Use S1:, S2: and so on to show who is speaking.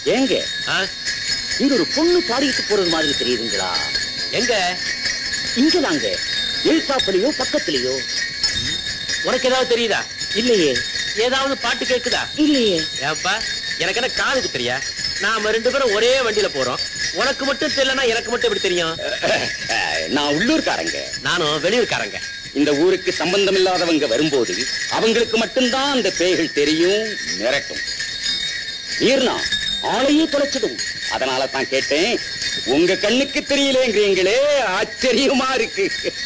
S1: ஏங்க
S2: ஆ?
S1: இங்க ஒரு பொண்ணு பாடிட்டு போறது மாதிரி தெரியுதுங்களா
S2: எங்க
S1: இங்க நாங்க எழுத்தாப்புலயோ பக்கத்துலயோ
S2: உனக்கு ஏதாவது தெரியுதா
S1: இல்லையே
S2: ஏதாவது பாட்டு கேக்குதா
S1: இல்லையே
S2: ஏப்பா எனக்கு என்ன காதுக்கு தெரியா நாம ரெண்டு பேரும் ஒரே வண்டியில போறோம் உனக்கு மட்டும் தெரியலனா எனக்கு மட்டும் எப்படி தெரியும்
S1: அஹ், நான் உள்ளூர்காரங்க
S2: நானும் வெளியூர்காரங்க
S1: இந்த ஊருக்கு சம்பந்தம் இல்லாதவங்க வரும்போது அவங்களுக்கு மட்டும்தான் அந்த பேய்கள் தெரியும் மிரட்டும் ஈர்னா ஆளையே தொலைச்சிடும் அதனால தான் கேட்டேன் உங்க கண்ணுக்கு தெரியலேங்கிறீங்களே ஆச்சரியமா இருக்கு